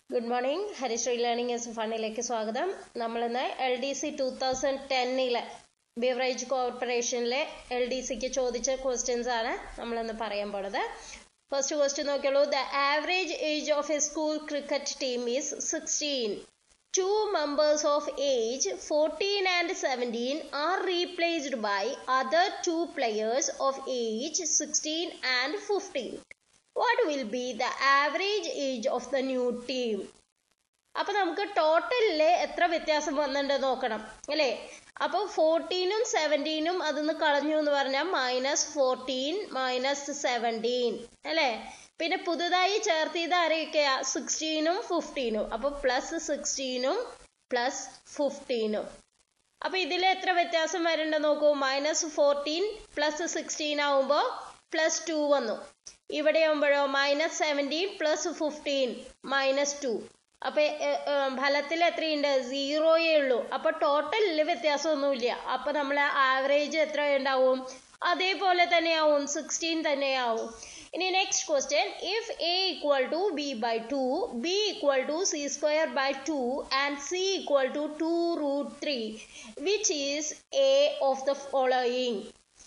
Good morning Harishree learning S ഫണ്ടിലേക്ക് സ്വാഗതം നമ്മളിന്ന് L D C two thousand ടെന്നിലെ ബിവറേജ് കോർപ്പറേഷനിലെ എൽ ഡി സിക്ക് ചോദിച്ച ക്വസ്റ്റ്യൻസ് ആണ് നമ്മളിന്ന് പറയാൻ പോണത് ഫസ്റ്റ് ക്വസ്റ്റ്യൻ നോക്കിയുള്ളൂ the average age of a school cricket team is sixteen Two members of age 14 and 17 are replaced by other two players of age 16 and 15. What will be the average age of the new team? അപ്പൊ നമുക്ക് ടോട്ടലില് എത്ര വ്യത്യാസം വന്നിട്ടുണ്ട് നോക്കണം അല്ലേ അപ്പൊ ഫോർട്ടീനും സെവൻറ്റീനും അതിന്ന് കളഞ്ഞു എന്ന് പറഞ്ഞാൽ മൈനസ് ഫോർട്ടീൻ മൈനസ് സെവൻറ്റീൻ അല്ലേ പിന്നെ പുതുതായി ചേർത്തിയത് ആരെയൊക്കെയാ സിക്സ്റ്റീനും ഫിഫ്റ്റീനും അപ്പൊ പ്ലസ് സിക്സ്റ്റീനും പ്ലസ് ഫിഫ്റ്റീനും അപ്പൊ ഇതിൽ എത്ര വ്യത്യാസം വരുന്നുണ്ട് നോക്കൂ മൈനസ് ഫോർട്ടീൻ പ്ലസ് സിക്സ്റ്റീൻ ആവുമ്പോ പ്ലസ് ടു വന്നു ഇവിടെ ആവുമ്പോഴോ minus seventeen plus fifteen minus two അപ്പൊ ഫലത്തിൽ എത്രയുണ്ട് സീറോയേ ഉള്ളൂ അപ്പൊ ടോട്ടലിൽ വ്യത്യാസമൊന്നുമില്ല അപ്പൊ നമ്മൾ ആവറേജ് എത്ര ഉണ്ടാവും അതേപോലെ തന്നെയാവും സിക്സ്റ്റീൻ തന്നെയാവും ഇനി next question if A equal to B by two B equal to C square by two and C equal to two root three which is A of the following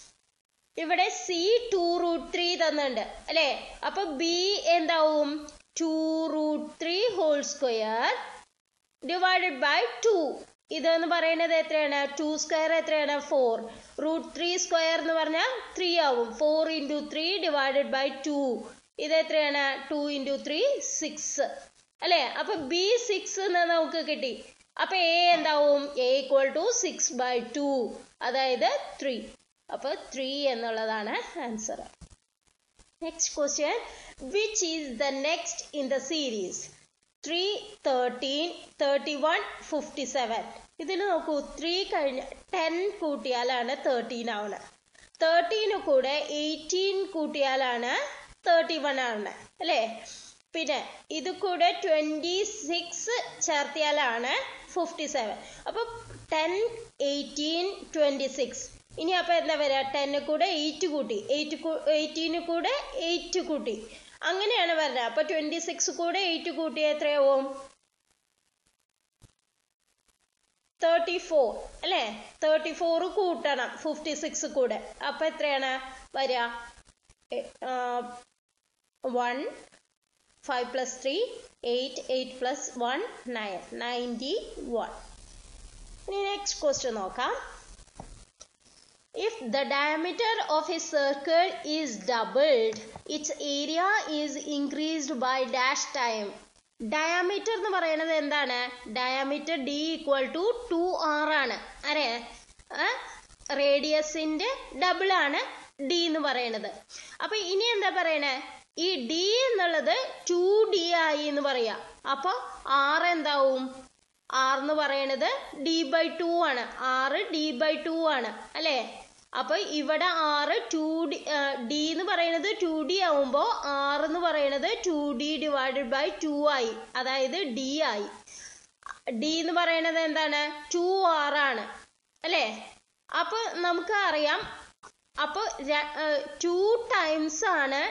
ഇവിടെ C two root three തന്നിട്ടുണ്ട് അല്ലെ അപ്പൊ B എന്താവും two root three whole square divided by two ഇതെന്ന് പറയുന്നത് എത്രയാണ് two square എത്രയാണ് four root three square എന്ന് പറഞ്ഞാൽ ത്രീ ആവും four into three divided by to ഇത് എത്രയാണ് ടു ഇൻറ്റു ത്രീ സിക്സ് അല്ലേ അപ്പൊ ബി സിക്സ് എന്ന് നമുക്ക് കിട്ടി അപ്പൊ എ എന്താവും A equal to six by two അതായത് ത്രീ അപ്പൊ ത്രീ എന്നുള്ളതാണ് answer next question which is the next in the series three thirteen thirty one fifty seven ഇതിൽ നോക്കൂ ത്രീ കഴിഞ്ഞ ടെൻ കൂട്ടിയാലാണ് തേർട്ടീൻ ആവുന്നത് തേർട്ടീന് കൂടെ എയ്റ്റീൻ കൂട്ടിയാലാണ് തേർട്ടി വൺ ആവുന്നത് അല്ലേ പിന്നെ ഇത് കൂടെ ട്വൻറ്റി സിക്സ് ചേർത്തിയാലാണ് ഫിഫ്റ്റി സെവൻ അപ്പോൾ ടെൻ എയ്റ്റീൻ ട്വൻറ്റി സിക്സ് ഇനി അപ്പോൾ എന്താ വരിക ടെന്ന് കൂടെ എയ്റ്റ് കൂട്ടി എയ്റ്റ് എയ്റ്റീന് കൂടെ എയ്റ്റ് കൂട്ടി അങ്ങനെയാണ് വരുന്നത് അപ്പൊ ട്വന്റി സിക്സ് കൂടെ എയ്റ്റ് കൂട്ടി എത്രയാവും തേർട്ടി ഫോർ അല്ലേ തേർട്ടി ഫോർ കൂട്ടണം ഫിഫ്റ്റി സിക്സ് കൂടെ അപ്പൊ എത്രയാണ് വരിക one five plus three eight eight plus one nine ninety one ഇനി നെക്സ്റ്റ് ക്വസ്റ്റ്യൻ നോക്കാം If the diameter of a circle is doubled, its area is increased by dash time. Diameter എന്ന് പറയുന്നത് എന്താണ് diameter D equal to two R ആണ് അരെ റേഡിയസിന്റെ double ആണ് D എന്ന് പറയുന്നത് അപ്പൊ ഇനി എന്താ പറയണേ ഈ ഡി എന്നുള്ളത് ടു ഡി ആയി എന്ന് പറയാ അപ്പൊ ആർ എന്താവും ആർ എന്ന് പറയുന്നത് ഡി ബൈ ടു ആണ് ആറ് ഡി ബൈ ടു ആണ് അല്ലേ അപ്പൊ ഇവിടെ ആറ് ടു ഡി ഡി എന്ന് പറയുന്നത് ടു ഡി ആവുമ്പോ ആർ എന്ന് പറയുന്നത് two D divided by two ആയി അതായത് ഡി ആയി ഡി എന്ന് പറയുന്നത് എന്താണ് ടു ആർ ആണ് അല്ലേ അപ്പൊ നമുക്ക് അറിയാം അപ്പൊ ടു ടൈംസ് ആണ്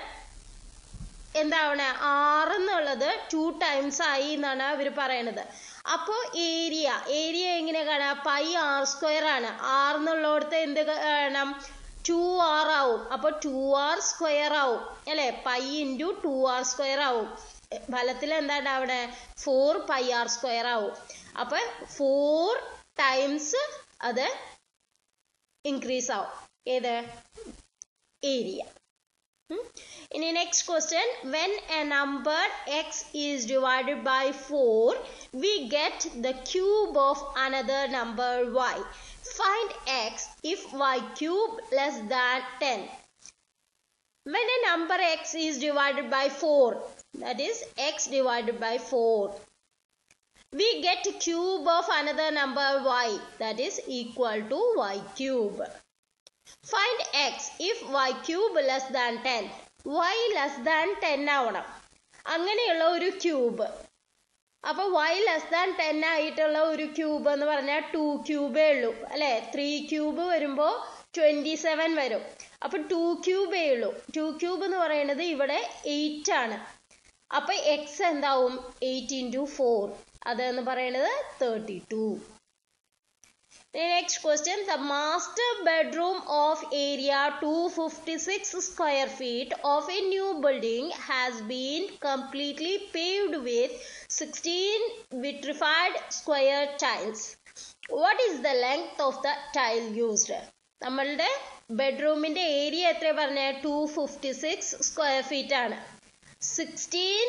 എന്താവണ ആറ് എന്നുള്ളത് ടു ടൈംസ് ആയി എന്നാണ് അവർ പറയണത് അപ്പോൾ ഏരിയ ഏരിയ എങ്ങനെ കാണാം പൈ ആർ സ്ക്വയർ ആണ് ആർ എന്നുള്ളിടത്ത് എന്ത് കാണാം ടു ആർ ആവും അപ്പൊ ടു ആർ സ്ക്വയർ ആവും അല്ലെ pi into two R square ആവും ഫലത്തിൽ എന്താണ് അവിടെ ഫോർ പൈ ആർ സ്ക്വയർ ആവും അപ്പൊ ഫോർ ടൈംസ് അത് ഇൻക്രീസ് ആവും ഏത് area In the next question, when a number x is divided by 4, we get the cube of another number y. Find x if y cube less than 10. When a number x is divided by 4, that is x divided by 4, we get cube of another number y, that is equal to y cube. Find x if y cube less than 10. y less than 10 ആവണം അങ്ങനെയുള്ള ഒരു cube അപ്പൊ y less than ten ആയിട്ടുള്ള ഒരു cube എന്ന് പറഞ്ഞാൽ to ക്യൂബേ ഉള്ളൂ അല്ലെ ത്രീ ക്യൂബ് വരുമ്പോ ട്വന്റി സെവൻ വരും അപ്പൊ ടു ക്യൂബേ ഉള്ളൂ ടു ക്യൂബ് എന്ന് പറയുന്നത് ഇവിടെ എയ്റ്റ് ആണ് അപ്പൊ എക്സ് എന്താവും എയ്റ്റ് ഇൻറ്റു ഫോർ അതെന്ന് പറയുന്നത് thirty two The next question the master bedroom of area 256 square feet of a new building has been completely paved with 16 vitrified square tiles. What is the length of the tile used? നമ്മളുടെ ബെഡ്റൂമിന്റെ area എത്ര പറഞ്ഞ two fifty six square feet ആണ് sixteen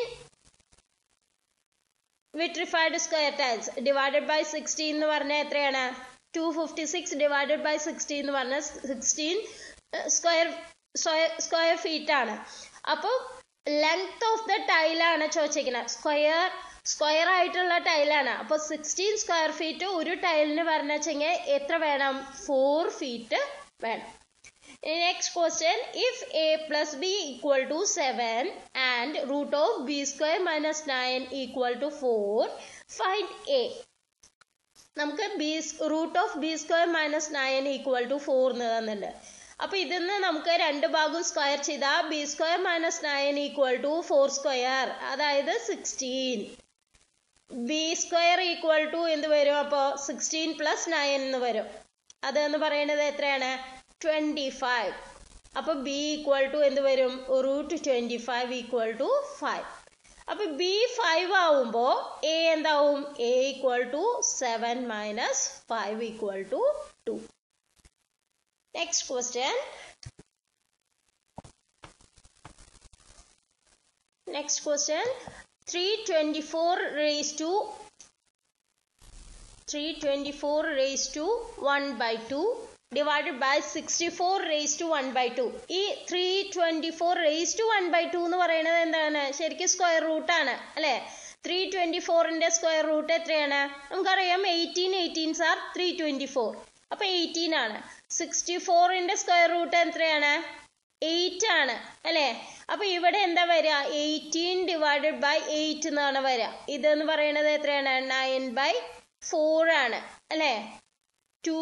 vitrified square tiles divided by sixteen എന്ന് പറഞ്ഞാൽ എത്രയാണ് two fifty six divided by sixteen എന്ന് പറഞ്ഞാൽ sixteen square square feet ആണ് അപ്പോൾ ലെങ്ത് ഓഫ് ദ ടൈലാണ് ചോദിച്ചിരിക്കുന്നത് സ്ക്വയർ സ്ക്വയർ ആയിട്ടുള്ള ടൈലാണ് അപ്പോൾ സിക്സ്റ്റീൻ സ്ക്വയർ ഫീറ്റ് ഒരു ടൈലിന് പറഞ്ഞു വെച്ചെങ്കിൽ എത്ര വേണം ഫോർ ഫീറ്റ് വേണം next question if A plus B equal to seven and root of B square minus nine equal to four find A നമുക്ക് B root of B square minus nine equal to four എന്ന് തന്നിട്ടുണ്ട് അപ്പൊ ഇതിന്ന് നമുക്ക് രണ്ട് ഭാഗം square ചെയ്താൽ B square minus nine equal to four square അതായത് sixteen B square equal to എന്ത് വരും അപ്പോൾ സിക്സ്റ്റീൻ പ്ലസ് നയൻ എന്ന് വരും അതെന്ന് പറയുന്നത് എത്രയാണ് ട്വന്റി ഫൈവ് അപ്പൊ ബി ഈക്വൽ ടു എന്ത് വരും root twenty five equal to five അപ്പൊ ബി ഫൈവ് ആവുമ്പോ എ എന്താവും A equal to seven minus five equal to two next question next question three twenty four raise to three twenty four raise to one by two divided by sixty four raise to one by two ഈ three twenty four raise to one by two എന്ന് പറയുന്നത് എന്താണ് ശരിക്കും square റൂട്ടാണ് അല്ലെ three twenty ഫോറിന്റെ square root എത്രയാണ് നമുക്കറിയാം eighteen eighteens are three twenty four അപ്പൊ എയ്റ്റീൻ ആണ് സിക്സ്റ്റി ഫോറിന്റെ സ്ക്വയർ റൂട്ട് എത്രയാണ് എയ്റ്റ് ആണ് അല്ലെ അപ്പൊ ഇവിടെ എന്താ വരിക എയ്റ്റീൻ ഡിവൈഡഡ് ബൈ എയ്റ്റ് എന്നാണ് വരിക ഇതെന്ന് പറയുന്നത് എത്രയാണ് നയൻ ബൈ ഫോർ ആണ് അല്ലെ ടു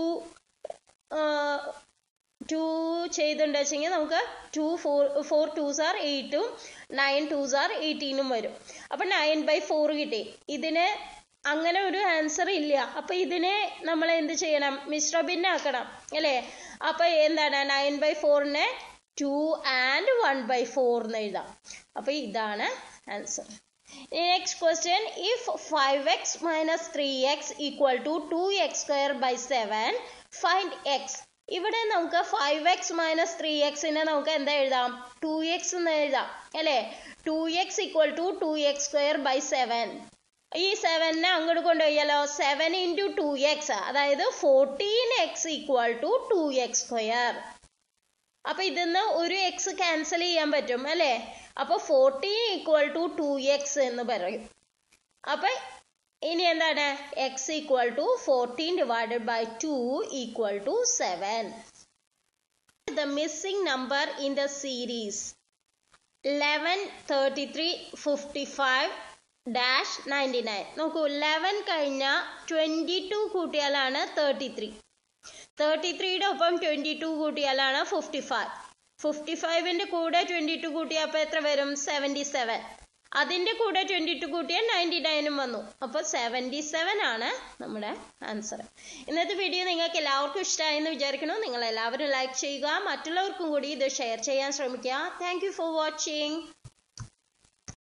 ടു ചെയ്തിട്ടുണ്ട് വെച്ചെങ്കിൽ നമുക്ക് two four four twos are എയ്റ്റും നയൻ ടൂസ് ആർ എയ്റ്റീനും വരും അപ്പൊ നയൻ ബൈ ഫോർ കിട്ടി ഇതിന് അങ്ങനെ ഒരു ആൻസർ ഇല്ല അപ്പൊ ഇതിനെ നമ്മൾ എന്ത് ചെയ്യണം മിശ്ര ഭിന്നാക്കണം അല്ലേ അപ്പൊ എന്താണ് നയൻ ബൈ ഫോറിനെ two and one by four എന്ന് എഴുതാം അപ്പൊ ഇതാണ് answer next question if five X minus three X equal to two X square by seven find X ഇവിടെ നമുക്ക് ഫൈവ് എക്സ് മൈനസ് ത്രീ എക്സിനെ നമുക്ക് എന്താ എഴുതാം ടു എക്സ് എന്ന് എഴുതാം അല്ലേ two X equal to two X square by seven ഈ സെവനെ അങ്ങോട്ട് കൊണ്ടുപോയാലോ സെവൻ ഇൻറ്റു ടു എക്സ് അതായത് fourteen X equal to two X square അപ്പൊ ഇതിന്ന് ഒരു എക്സ് ക്യാൻസൽ ചെയ്യാൻ പറ്റും അല്ലേ അപ്പൊ fourteen equal to two X എന്ന് പറയും അപ്പൊ ഇനി എന്താണ് X equal to fourteen divided by two equal to seven the missing number in the series eleven thirty three fifty five dash ninety nine നോക്കൂ ലെവൻ കഴിഞ്ഞ ട്വന്റി ടു കൂട്ടിയാലാണ് thirty three thirty ത്രീയുടെ ഒപ്പം ട്വന്റി ടു കൂട്ടിയാലാണ് fifty five fifty ഫൈവിന്റെ കൂടെ twenty to കൂട്ടിയപ്പോൾ എത്ര വരും സെവൻറ്റി സെവൻ അതിന്റെ കൂടെ ട്വന്റി ടു കൂട്ടിയാൽ നയൻറ്റി നയനും വന്നു അപ്പോൾ സെവൻറ്റി സെവൻ ആണ് നമ്മുടെ ആൻസർ ഇന്നത്തെ വീഡിയോ നിങ്ങൾക്ക് എല്ലാവർക്കും ഇഷ്ടമായി എന്ന് വിചാരിക്കുന്നു നിങ്ങൾ എല്ലാവരും ലൈക്ക് ചെയ്യുക മറ്റുള്ളവർക്കും കൂടി ഇത് ഷെയർ ചെയ്യാൻ ശ്രമിക്കുക താങ്ക് ഫോർ വാച്ചിങ്